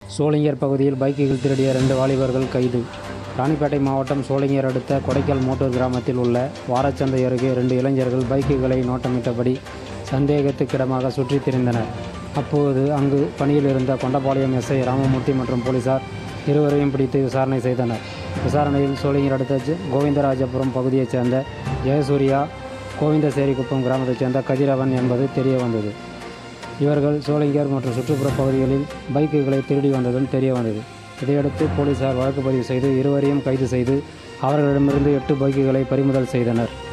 சோளிங்கர் பகுதியில் பைக்குகள் திருடிய ரெண்டு வாலிபர்கள் கைது ராணிப்பேட்டை மாவட்டம் சோளிங்கர் அடுத்த கொடைக்கால் மோட்டூர் கிராமத்தில் உள்ள வாரச்சந்தை அருகே ரெண்டு இளைஞர்கள் பைக்குகளை நோட்டமிட்டபடி சந்தேகத்துக்கிடமாக சுற்றித் திரிந்தனர் அப்போது அங்கு பணியில் இருந்த கொண்டபாளையம் எஸ்ஐ ராமமூர்த்தி மற்றும் போலீசார் இருவரையும் பிடித்து விசாரணை செய்தனர் விசாரணையில் சோளிங்கர் அடுத்த ஜ- கோவிந்தராஜபுரம் பகுதியைச் சேர்ந்த ஜெயசூர்யா கோவிந்தசேரிக்குப்பம் கிராமத்தைச் சேர்ந்த கதிரவன் என்பது தெரிய வந்தது இவர்கள் சோளிங்கர் மற்றும் சுற்றுப்புற பகுதிகளில் பைக்குகளை திருடி வந்ததும் தெரிய வந்தது இதையடுத்து போலீசார் வழக்கு பதிவு செய்து இருவரையும் கைது செய்து அவர்களிடமிருந்து எட்டு பைக்குகளை பறிமுதல் செய்தனர்